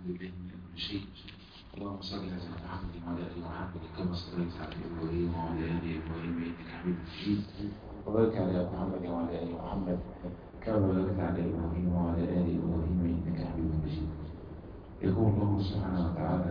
بالله من كل شيء اللهم صل على محمد وعلى ال محمد كما صليت على ابراهيم وعلى ال ابراهيم انك حميد مجيد وبارك على محمد وعلى ال محمد كما باركت على ابراهيم وعلى ال ابراهيم انك حميد مجيد يقول الله سبحانه وتعالى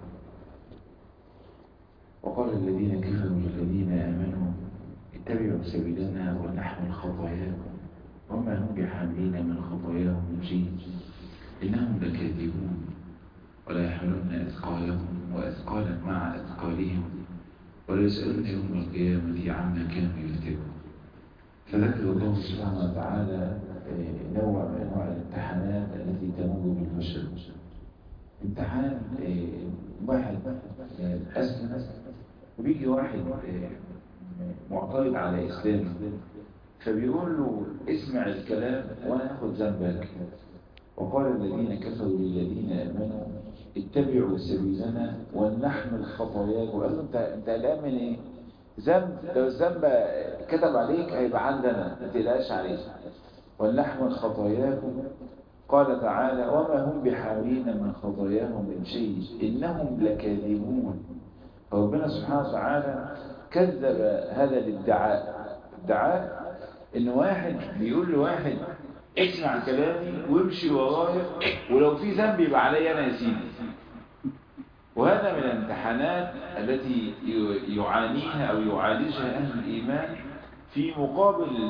وقال الذين كفروا للذين امنوا اتبعوا سبيلنا ونحمل خطاياكم وما هم بحاملين من خطاياهم من شيء إنهم لكاذبون ولا يحملون أثقالهم وأثقالا مع أثقالهم ولا يسألون يوم القيامة عما كانوا يفترون فذكر الله سبحانه وتعالى نوع من أنواع الامتحانات التي تمر بالبشر امتحان واحد أسلم وبيجي واحد معترض على إسلامه فبيقول له اسمع الكلام وانا هاخد ذنبك وقال الذين كفروا للذين امنوا اتبعوا سبيلنا ولنحمل خطاياكم قال له انت انت قلقان من ايه؟ ذنب لو الذنب كتب عليك هيبقى عندنا ما تقلقش عليه ولنحمل خطاياكم قال تعالى وما هم بحاملين من خطاياهم من شيء انهم لكاذبون فربنا سبحانه وتعالى كذب هذا الادعاء ادعاء ان واحد بيقول لواحد اسمع كلامي وامشي ورايا ولو في ذنب يبقى عليا انا يا سيدي وهذا من الامتحانات التي يعانيها او يعالجها اهل الايمان في مقابل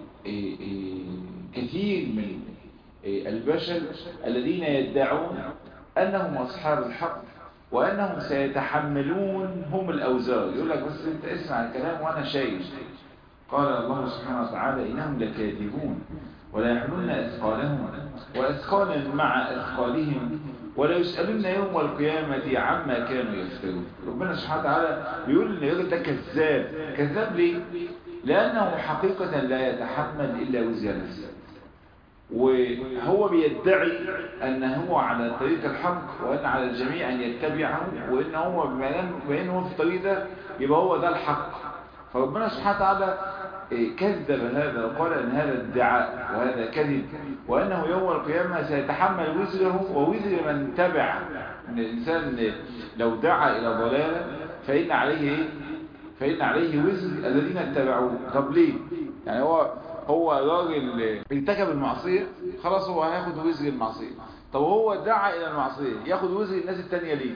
كثير من البشر الذين يدعون انهم اصحاب الحق وانهم سيتحملون هم الاوزار يقول لك بس انت اسمع الكلام وانا شايف قال الله سبحانه وتعالى إنهم لكاذبون ولا يحملون أثقالهم وأثقالا مع أثقالهم ولا يسألون يوم القيامة عما كانوا يفترون ربنا سبحانه وتعالى بيقول إن الراجل ده كذاب كذاب ليه؟ لأنه حقيقة لا يتحمل إلا وزر نفسه وهو بيدعي أن هو على طريق الحق وأن على الجميع أن يتبعه وأن هو بما أنه في الطريق ده يبقى هو ده الحق فربنا سبحانه وتعالى كذب هذا وقال ان هذا ادعاء وهذا كذب وانه يوم القيامة سيتحمل وزره ووزر من تبع ان الانسان لو دعا الى ضلالة فان عليه فان عليه وزر الذين اتبعوه طب ليه يعني هو هو راجل ارتكب المعصية خلاص هو هياخد وزر المعصية طب هو دعا الى المعصية ياخد وزر الناس التانية ليه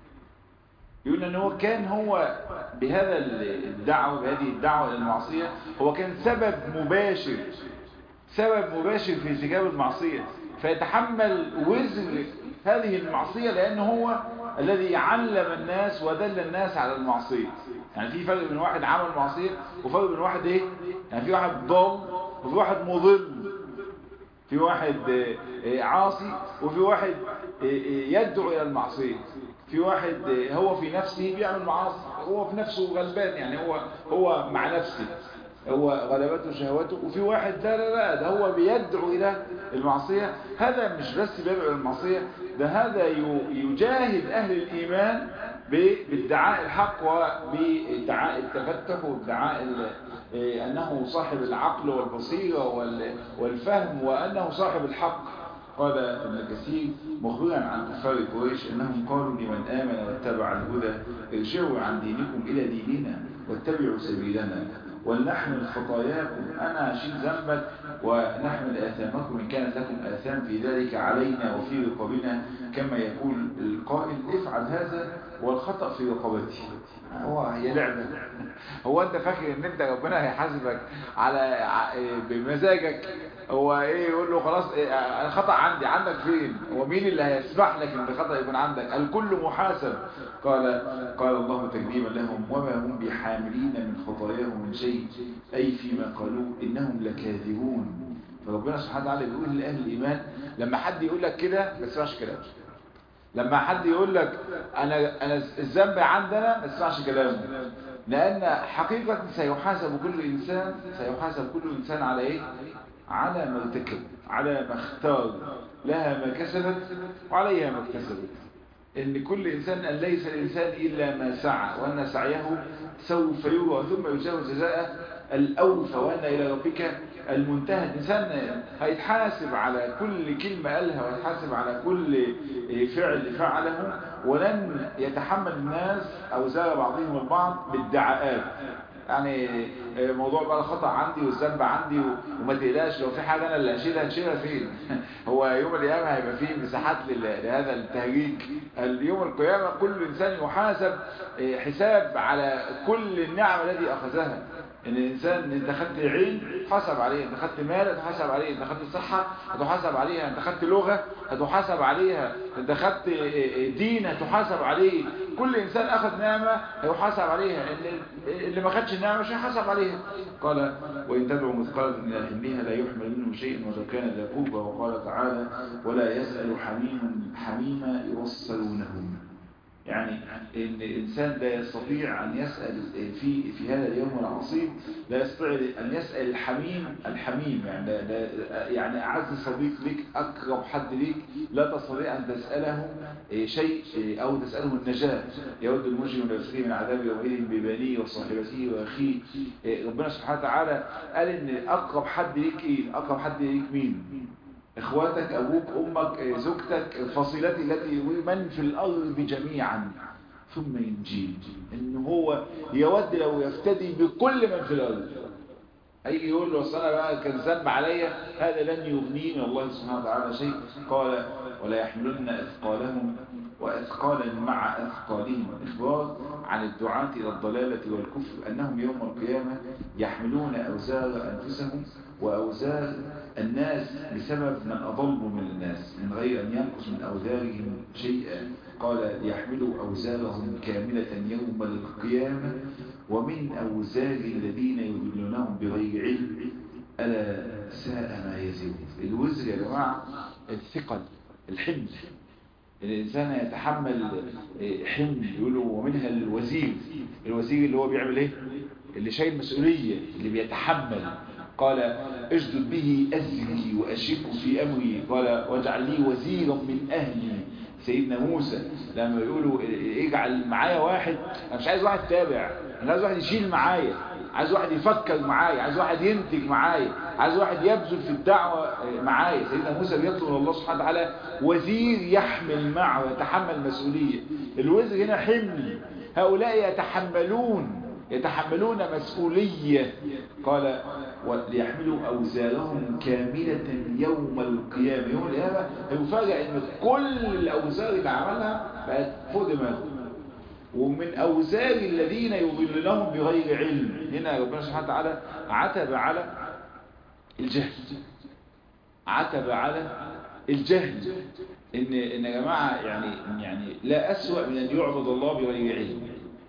يقول ان هو كان هو بهذا الدعوة بهذه الدعوة الى المعصية هو كان سبب مباشر سبب مباشر في ارتكاب المعصية فيتحمل وزر هذه المعصية لان هو الذي علم الناس ودل الناس على المعصية يعني في فرق بين واحد عمل معصية وفرق بين واحد ايه يعني في واحد ضال وفي واحد مضل في واحد عاصي وفي واحد يدعو الى المعصية في واحد هو في نفسه بيعمل معاصي هو في نفسه غلبان يعني هو هو مع نفسه هو غلبته شهوته وفي واحد لا لا لا ده هو بيدعو إلى المعصية هذا مش بس بيدعو إلى المعصية ده هذا يجاهد أهل الإيمان بادعاء الحق وبادعاء التفتح وادعاء أنه صاحب العقل والبصيرة والفهم وأنه صاحب الحق قال ابن كثير مخبرا عن كفار قريش انهم قالوا لمن امن واتبع الهدى ارجعوا عن دينكم الى ديننا واتبعوا سبيلنا ولنحمل خطاياكم انا اشيل ذنبك ونحمل اثامكم ان كانت لكم اثام في ذلك علينا وفي رقابنا كما يقول القائل افعل هذا والخطا في رقبتي هو هي لعبه هو انت فاكر ان انت ربنا هيحاسبك على بمزاجك هو ايه يقول له خلاص إيه الخطأ عندي عندك فين هو مين اللي هيسمح لك ان الخطأ يكون عندك الكل محاسب قال قال الله تكذيبا لهم وما هم بحاملين من خطاياهم من شيء اي فيما قالوا انهم لكاذبون فربنا سبحانه وتعالى بيقول لاهل الايمان لما حد يقول لك كده ما تسمعش كلامه لما حد يقول لك انا انا الذنب عندنا ما تسمعش كلامه لان حقيقة سيحاسب كل انسان سيحاسب كل انسان على ايه على ما ارتكب على ما اختار لها ما كسبت وعليها ما اكتسبت ان كل انسان ان ليس الانسان الا ما سعى وان سعيه سوف يرى ثم يجاوز جزاء الاوفى وان الى ربك المنتهى الانسان هيتحاسب على كل كلمة قالها ويتحاسب على كل فعل فعله ولن يتحمل الناس اوزار بعضهم البعض بالدعاءات يعني موضوع بقى الخطأ عندي والذنب عندي وما تقلقش لو في حاجة أنا اللي هشيلها هشيلها فين هو يوم القيامة هيبقى فيه مساحات لهذا التهريج اليوم القيامة كل إنسان يحاسب حساب على كل النعم التي أخذها ان الانسان انت خدت عين تحاسب عليه انت خدت مال تحاسب عليه انت خدت صحة هتحاسب عليها انت خدت لغة هتحاسب عليها انت خدت دين هتحاسب عليه كل انسان اخذ نعمة هيحاسب عليها اللي ما خدش النعمة مش هيحاسب عليها قال وان تدعو مثقالة الى حملها لا يحمل منه شيء ولو كان ذا قربى وقال تعالى ولا يسأل حميم حميما يوصلونهم يعني ان الانسان لا يستطيع ان يسأل في في هذا اليوم العصيب لا يستطيع ان يسأل الحميم الحميم يعني لا لا يعني اعز صديق لك اقرب حد ليك لا تستطيع ان تسأله شيء او تسأله النجاة يود المجرم لا يسقيه من عذاب يومئذ ببنيه وصاحبته واخيه ربنا سبحانه وتعالى قال ان اقرب حد ليك ايه اقرب حد ليك مين اخواتك ابوك امك زوجتك فصيلتي التي من في الارض جميعا ثم ينجيه ان هو يود لو يفتدي بكل من في الارض هيجي يقول له اصل انا بقى كان ذنب عليا هذا لن يغنيني من الله سبحانه وتعالى شيء قال ولا يحملن اثقالهم واثقالا مع اثقالهم اخبار عن الدعاة الى الضلالة والكفر انهم يوم القيامة يحملون اوزار انفسهم واوزار الناس بسبب من أضلوا من الناس من غير أن ينقص من أوزارهم شيئا قال ليحملوا أوزارهم كاملة يوم القيامة ومن أوزار الذين يضلونهم بغير علم ألا ساء ما يزيد الوزر يا جماعة الثقل الحمل الإنسان يتحمل حمل يقولوا ومنها الوزير الوزير اللي هو بيعمل ايه اللي شايل مسؤولية اللي بيتحمل قال اجدد به أزري وأشركه في أمري قال واجعل لي وزيرا من أهلي سيدنا موسى لما يقولوا اجعل معايا واحد انا مش عايز واحد تابع انا عايز واحد يشيل معايا عايز واحد يفكر معايا عايز واحد ينتج معايا عايز واحد يبذل في الدعوة معايا سيدنا موسى بيطلب من الله سبحانه وتعالى وزير يحمل معه ويتحمل مسؤولية الوزر هنا حمل هؤلاء يتحملون يتحملون مسؤولية قال وليحملوا أوزارهم كاملة يوم القيامة يوم القيامة هيفاجئ أن كل الأوزار اللي عملها بقت فوق دماغه ومن أوزار الذين يضلونهم بغير علم هنا ربنا سبحانه وتعالى عتب على الجهل عتب على الجهل إن, إن يا جماعة يعني, يعني لا أسوأ من أن يعبد الله بغير علم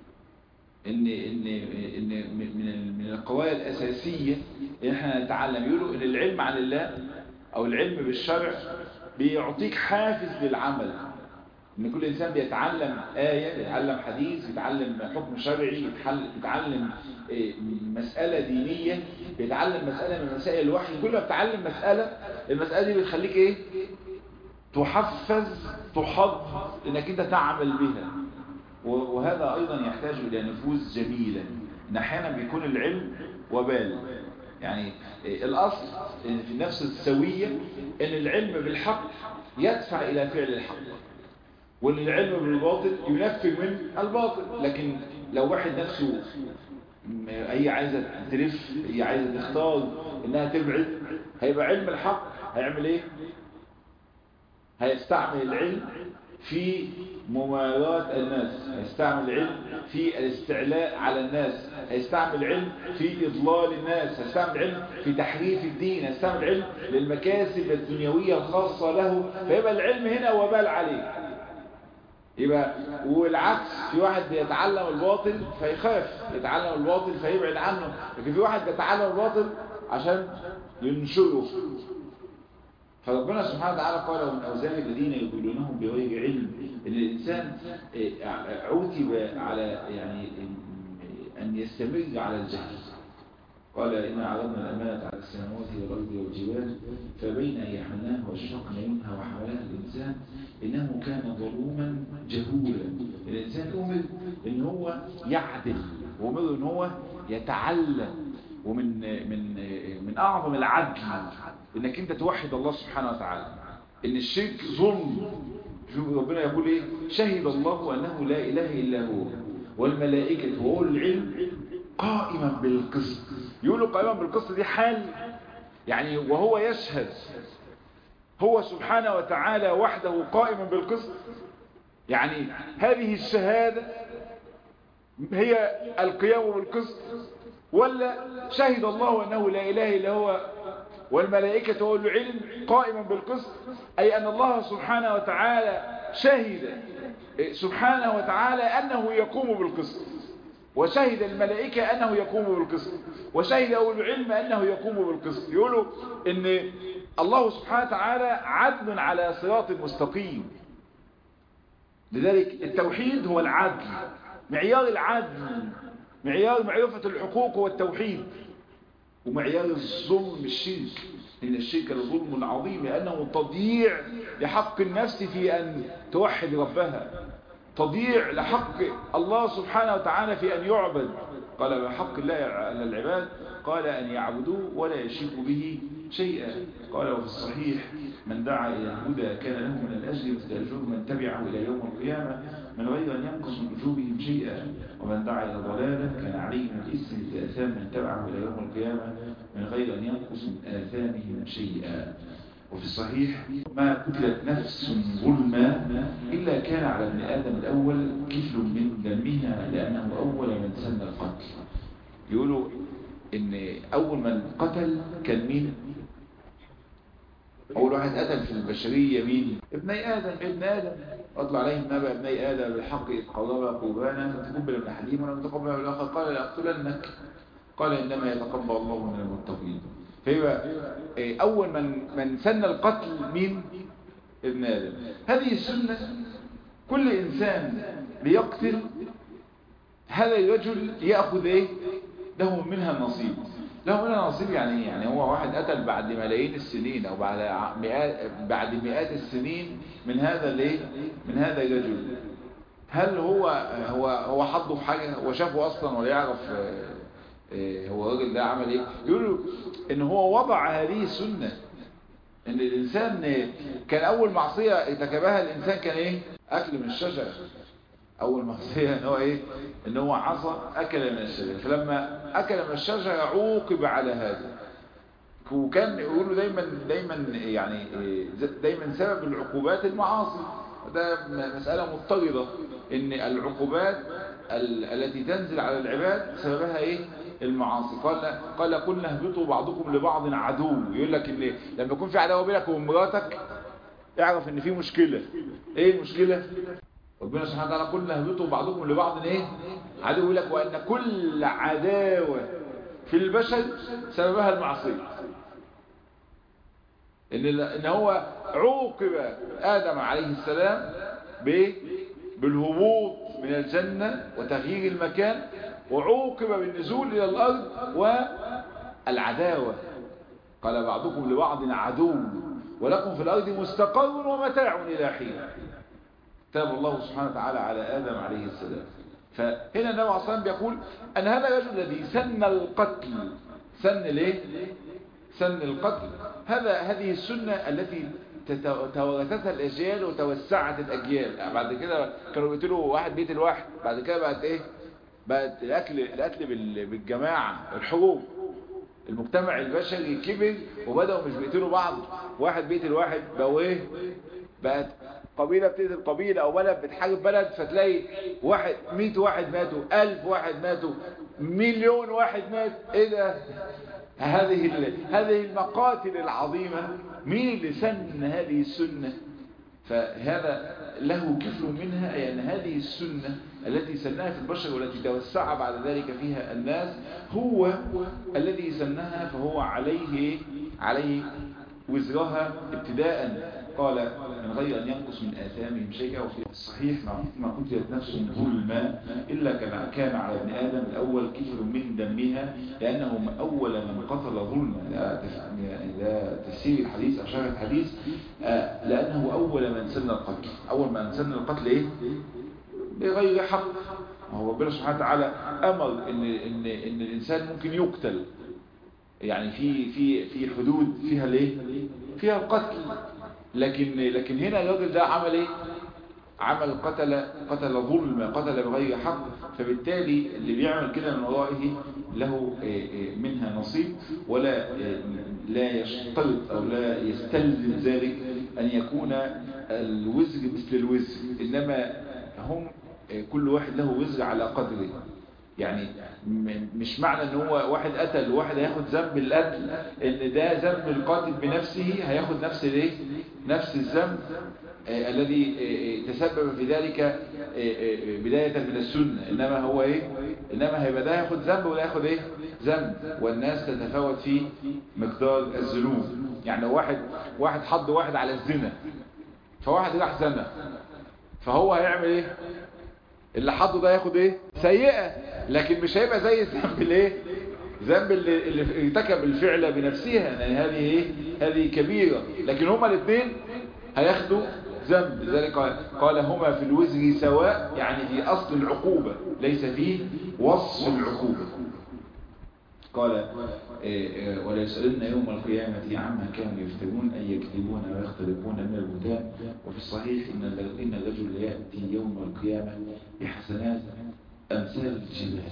ان ان ان من من القواعد الاساسيه ان احنا نتعلم يقولوا ان العلم عن الله او العلم بالشرع بيعطيك حافز للعمل ان كل انسان بيتعلم ايه بيتعلم حديث بيتعلم حكم شرعي بيتعلم مساله دينيه بيتعلم مساله من مسائل الوحي كل ما بتتعلم مساله المساله دي بتخليك ايه تحفز تحض انك انت تعمل بها وهذا أيضا يحتاج إلى نفوذ جميلة إن أحيانا بيكون العلم وبال يعني الأصل إن في النفس السوية إن العلم بالحق يدفع إلى فعل الحق وإن العلم بالباطل ينفر من الباطل لكن لو واحد نفسه هي عايزة تلف هي عايزة تختار إنها تبعد هيبقى علم الحق هيعمل إيه هيستعمل العلم في مماراة الناس هيستعمل العلم في الاستعلاء على الناس هيستعمل علم في إضلال الناس هيستعمل علم في تحريف الدين هيستعمل علم للمكاسب الدنيوية الخاصة له فيبقى العلم هنا وبال عليه يبقى والعكس في واحد بيتعلم الباطل فيخاف يتعلم الباطل فيبعد عنه لكن في واحد بيتعلم الباطل عشان ينشره فربنا سبحانه وتعالى قال ومن أوزار الذين يضلونهم بغير علم إن الإنسان عوتب على يعني أن يستمر على الجهل قال إنا عرضنا الأمانة على السماوات والأرض والجبال فبين أن يحملناها واشفقن منها وحملها الإنسان إنه كان ظلوما جهولا وأمره ان هو يتعلم ومن من من أعظم العدل انك انت توحد الله سبحانه وتعالى ان الشرك ظلم شوف ربنا يقول ايه شهد الله انه لا اله الا هو والملائكة وهو العلم قائما بالقسط يقولوا قائما بالقسط دي حال يعني وهو يشهد هو سبحانه وتعالى وحده قائما بالقسط يعني هذه الشهادة هي القيام بالقسط ولا شهد الله أنه لا إله إلا هو والملائكة والعلم قائما بالقسط أي أن الله سبحانه وتعالى شهد سبحانه وتعالى أنه يقوم بالقسط وشهد الملائكة أنه يقوم بالقسط وشهد أولو العلم أنه يقوم بالقسط يقولوا أن الله سبحانه وتعالى عدل على صراط مستقيم لذلك التوحيد هو العدل معيار العدل معيار معرفة الحقوق هو التوحيد ومعيار الظلم الشرك إن الشرك لظلم عظيم لأنه تضييع لحق النفس في أن توحد ربها تضييع لحق الله سبحانه وتعالى في أن يعبد قال بحق الله على العباد قال أن يعبدوه ولا يشركوا به شيئا قال وفي الصحيح من دعا إلى الهدى كان له من الأجر مثل أجر من تبعه إلى يوم القيامة من غير أن ينقص من أجورهم شيئا ومن دعا إلى ضلالة كان عليه من الإثم مثل آثام من تبعه إلى يوم القيامة من غير أن ينقص من آثامهم شيئا وفي الصحيح ما قتلت نفس ظلما إلا كان على ابن آدم الأول كفل من دمها لأنه أول من سن القتل يقولوا إن أول من قتل كان مين أول واحد قتل في البشرية مين ابني آدم ابن آدم أطلع عليهم نبأ ابني آدم بالحق إذ قربا قربانا فتقبل من أحدهم ولم تقبل من الآخر قال لأقتلنك قال إنما يتقبل الله من المتقين فيبقى أول من من سن القتل مين ابن آدم هذه السنة كل إنسان ليقتل هذا الرجل يأخذ إيه له منها نصيب له منها نصيب يعني يعني هو واحد قتل بعد ملايين السنين أو بعد مئات بعد مئات السنين من هذا الايه من هذا الرجل هل هو هو هو حظه في حاجة هو شافه أصلا ولا يعرف هو الراجل ده عمل ايه يقولوا ان هو وضع هذه السنة ان الانسان كان اول معصية ارتكبها الانسان كان ايه اكل من الشجرة اول معصية ان هو ايه ان هو عصى اكل من الشجرة فلما اكل من الشجرة عوقب على هذا وكان يقولوا دايما دايما يعني دايما سبب العقوبات المعاصي ده مسألة مضطردة ان العقوبات التي تنزل على العباد سببها ايه المعاصي قال قال قلنا اهبطوا بعضكم لبعض عدو يقول لك ان لما يكون في عداوه بينك وبين مراتك اعرف ان في مشكله ايه المشكله ربنا سبحانه وتعالى قلنا اهبطوا بعضكم لبعض ايه عدو يقول لك وان كل عداوه في البشر سببها المعصيه ان ان هو عوقب ادم عليه السلام بايه بالهبوط من الجنه وتغيير المكان وعوقب بالنزول إلى الأرض والعداوة قال بعضكم لبعض عدو ولكم في الأرض مستقر ومتاع إلى حين تاب الله سبحانه وتعالى على آدم عليه السلام فهنا النبي عليه الصلاة بيقول أن هذا الرجل الذي سن القتل سن ليه؟ سن القتل هذا هذه السنة التي توارثتها الأجيال وتوسعت الأجيال يعني بعد كده كانوا بيقتلوا واحد بيت الواحد بعد كده بقت إيه بقت الأكل, الأكل بالجماعة الحروب المجتمع البشري كبر وبدأوا مش بيقتلوا بعض واحد بيقتل واحد بقوا ايه بقت قبيلة بتقتل قبيلة او بلد بتحارب بلد فتلاقي واحد مئة واحد ماتوا ألف واحد ماتوا مليون واحد مات ايه ده هذه هذه المقاتل العظيمة مين اللي سن هذه السنة فهذا له كفل منها أي أن هذه السنة التي سنها في البشر والتي توسع بعد ذلك فيها الناس هو الذي سنها فهو عليه عليه وزرها ابتداء قال من غير أن ينقص من آثامهم شيئا وفي الصحيح ما قتلت نفس ظلما إلا كما كان على ابن آدم الأول كفر من دمها لأنه أول من قتل ظلما إذا تفسير الحديث أو شرح الحديث لأنه أول من سن القتل أول من سن القتل إيه؟ بغير حق هو ربنا سبحانه وتعالى امر ان ان ان الانسان ممكن يقتل يعني في في في حدود فيها الايه فيها القتل لكن لكن هنا الراجل ده عمل ايه عمل قتل قتل ظلم قتل بغير حق فبالتالي اللي بيعمل كده من ورائه له منها نصيب ولا لا يشترط او لا يستلزم ذلك ان يكون الوزر مثل الوزر انما هم كل واحد له وزر على قدره يعني مش معنى ان هو واحد قتل وواحد هياخد ذنب القتل ان ده ذنب القاتل بنفسه هياخد نفس الايه نفس الذنب آه الذي آه تسبب في ذلك آه بداية من السنة انما هو ايه انما هيبقى ده ياخد ذنب وده ياخد ايه ذنب والناس تتفاوت في مقدار الذنوب يعني لو واحد واحد حض واحد على الزنا فواحد راح زنا فهو هيعمل ايه اللي حضه ده ياخد ايه سيئة لكن مش هيبقى زي الذنب الايه ذنب اللي, اللي ارتكب الفعل بنفسها يعني هذه ايه هذه كبيرة لكن هما الاثنين هياخدوا ذنب لذلك قال هما في الوزر سواء يعني في اصل العقوبة ليس في وصف العقوبة قال ولا يسألن يوم القيامة عما كانوا يفترون أن يكذبون ويختلفون من البهتان وفي الصحيح إن إن الرجل يأتي يوم القيامة بحسنات أمثال الجبال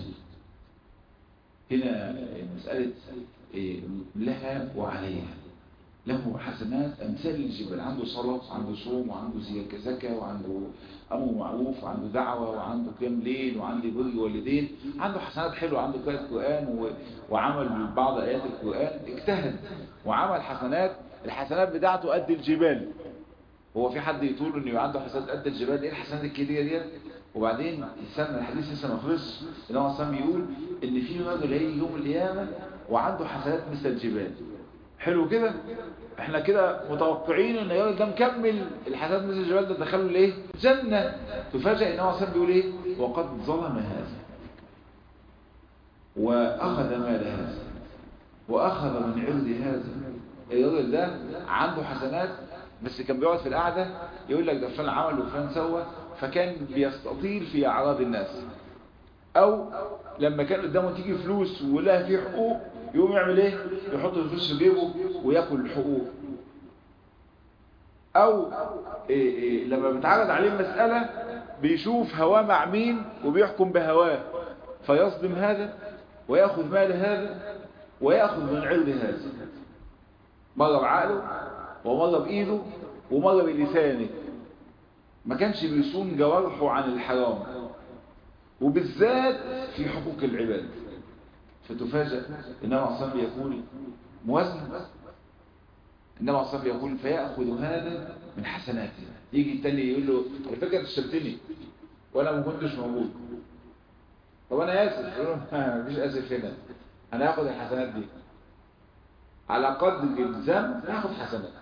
هنا مسألة لها وعليها له حسنات أمثال الجبال عنده صلاة وعنده صوم وعنده زكاة وعنده أمر معروف وعنده دعوة وعنده قيام ليل وعنده بر والدين عنده حسنات حلوة عنده قراءة قرآن وعمل بعض آيات القرآن اجتهد وعمل حسنات الحسنات بتاعته قد الجبال هو في حد يطول انه يبقى عنده حسنات قد الجبال ايه الحسنات الكتيرة ديت وبعدين السنة الحديث لسه ما خلصش اللي هو اصلا بيقول ان في راجل هيجي يوم القيامة وعنده حسنات مثل الجبال حلو كده احنا كده متوقعين ان الراجل ده مكمل الحسنات مثل الجبال ده دخله لايه جنة تفاجئ ان هو اصلا بيقول ايه وقد ظلم هذا واخذ مال هذا واخذ من عرض هذا الراجل ده عنده حسنات بس كان بيقعد في القعدة يقول لك ده فلان عمل وفلان سوى فكان بيستطيل في اعراض الناس او لما كان قدامه تيجي فلوس ولها فيه حقوق يقوم يعمل ايه يحط الفلوس في جيبه وياكل الحقوق او إيه إيه لما بتعرض عليه مسألة بيشوف هواه مع مين وبيحكم بهواه فيصدم هذا ويأخذ مال هذا ويأخذ من عرض هذا مرة بعقله ومرة بإيده ومرة بلسانه ما كانش بيصون جوارحه عن الحرام وبالذات في حقوق العباد فتفاجأ إنما أصلا يقول موازنة إنما أصلا يقول فيأخذ هذا من حسناته يجي التاني يقول له على فكرة تشتمتني وأنا ما كنتش موجود طب أنا آسف يقول له مفيش آسف هنا أنا هاخد الحسنات دي على قدر الذنب هاخد حسنات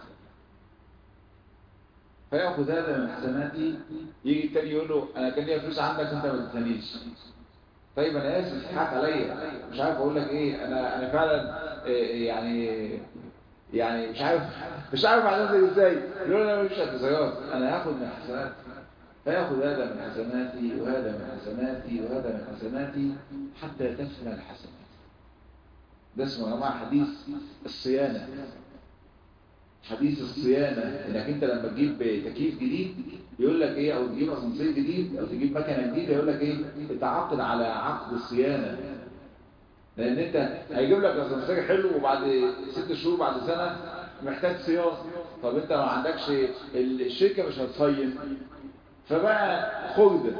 فياخذ هذا من حسناتي يجي التاني يقول له انا كان ليا فلوس عندك انت ما اديتنيش طيب انا اسف حق عليا مش عارف اقول لك ايه انا انا فعلا إيه يعني يعني مش عارف مش عارف اعمل ازاي يقول انا مش اعتذارات انا هاخد من حسناتي فياخذ هذا من حسناتي وهذا من حسناتي وهذا من حسناتي حتى تفنى الحسنات ده اسمه يا جماعه حديث الصيانه حديث الصيانة انك انت لما تجيب تكييف جديد يقول لك ايه او تجيب اسانسير جديد او تجيب مكنه جديده يقول لك ايه اتعاقد على عقد الصيانه لان انت هيجيب لك اسانسير حلو وبعد ست شهور بعد سنه محتاج صيانه طب انت ما عندكش الشركه مش هتصين فبقى خرده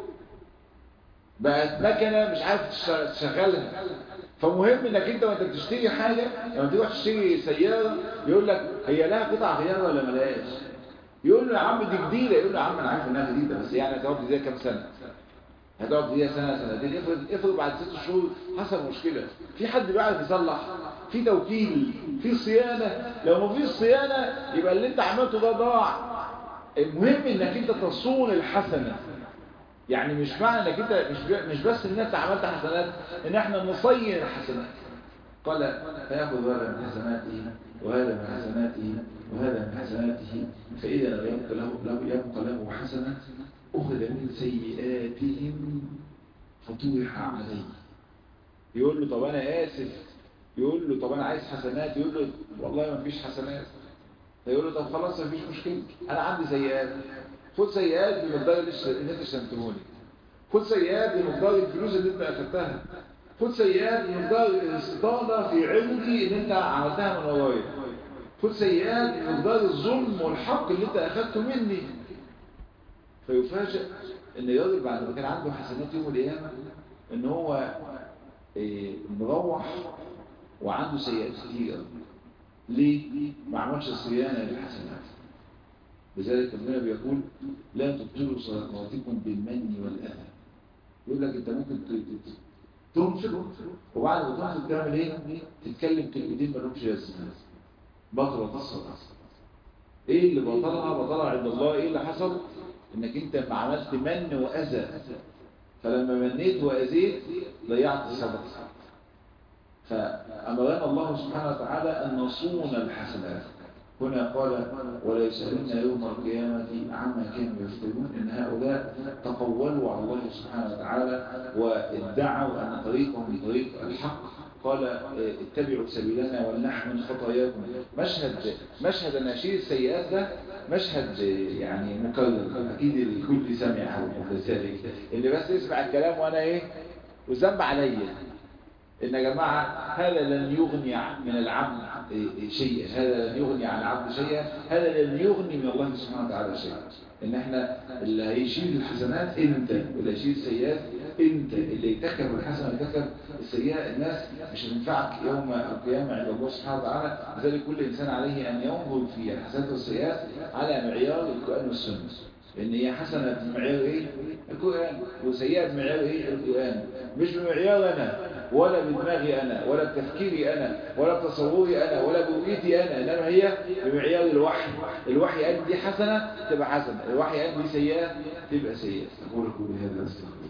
بقت مكنه مش عارف تشغلها فمهم انك انت وانت بتشتري حاجة لما تروح تشتري سيارة يقول لك هي لها قطع غيار ولا ملهاش يقول له يا عم دي جديدة يقول له يا عم انا عارف انها جديدة بس يعني هتقعد فيها كام سنة هتقعد فيها سنة سنتين افرض افرض بعد ست شهور حصل مشكلة في حد بيعرف يصلح في توكيل في صيانة لو ما فيش صيانة يبقى اللي انت عملته ده ضاع المهم انك انت تصون الحسنة يعني مش معنى انك انت مش مش بس ان انت عملت حسنات ان احنا نصين الحسنات قال فياخذ هذا من حسناته وهذا من حسناته وهذا من حسناته فاذا لم يبق له له يبقى له حسنه اخذ من سيئاتهم فطرح عليه يقول له طب انا اسف يقول له طب انا عايز حسنات يقول له والله ما فيش حسنات فيقول له طب خلاص ما فيش مشكله انا عندي سيئات خد سيئات بمقدار اللي انت شتمتهولي خد سيئات بمقدار الفلوس اللي انت اخدتها خد سيئات بمقدار الاستطاله في عندي ان انت عملتها من ورايا خد سيئات بمقدار الظلم والحق اللي انت اخدته مني فيفاجئ ان الراجل بعد ما كان عنده حسنات يوم القيامه ان هو إيه مروح وعنده سيئات كتير ليه؟ ما عملش صيانه للحسنات لذلك ربنا بيقول لا تبطلوا صدقاتكم بالمن والاذى يقول لك انت ممكن تنفق وبعد ما تنفق تعمل ايه؟ تتكلم كلمتين ما لهمش لازمه بطلت الصدقه ايه اللي بطلها بطلها عند الله ايه اللي حصل انك انت ما عملت من واذى فلما منيت واذيت ضيعت الصدقه فامرنا الله سبحانه وتعالى ان نصون الحسنات هنا قال ولا يسألون يوم القيامة عما كانوا يفترون إن هؤلاء تقولوا على الله سبحانه وتعالى وادعوا أن طريقهم طريق الحق قال اتبعوا سبيلنا ولنحمل خطاياكم مشهد مشهد ناشير السيئات ده مشهد يعني مكرر اكيد الكل سمع ذلك اللي بس يسمع الكلام وانا ايه وذنب عليا ان يا جماعه هذا لن يغني من العبد شيئا هذا لن يغني عن العبد شيئا هذا لن يغني من الله سبحانه وتعالى شيئا ان احنا اللي هيشيل الحسنات انت واللي هيشيل السيئات انت اللي يتكب الحسنه ويتكب السيئه الناس مش هتنفعك يوم القيامه عند الله سبحانه وتعالى لذلك كل انسان عليه ان ينظر في الحسنات والسيئات على معيار القران والسنه لان هي حسنه بمعيار ايه القران وسيئه بمعيار ايه القران مش بمعيار انا ولا بدماغي انا ولا بتفكيري انا ولا بتصوري انا ولا برؤيتي انا انما هي بمعيار الوحي الوحي قال دي حسنه تبقى حسنه الوحي قال دي سيئه تبقى سيئه اقول لكم بهذا استغفر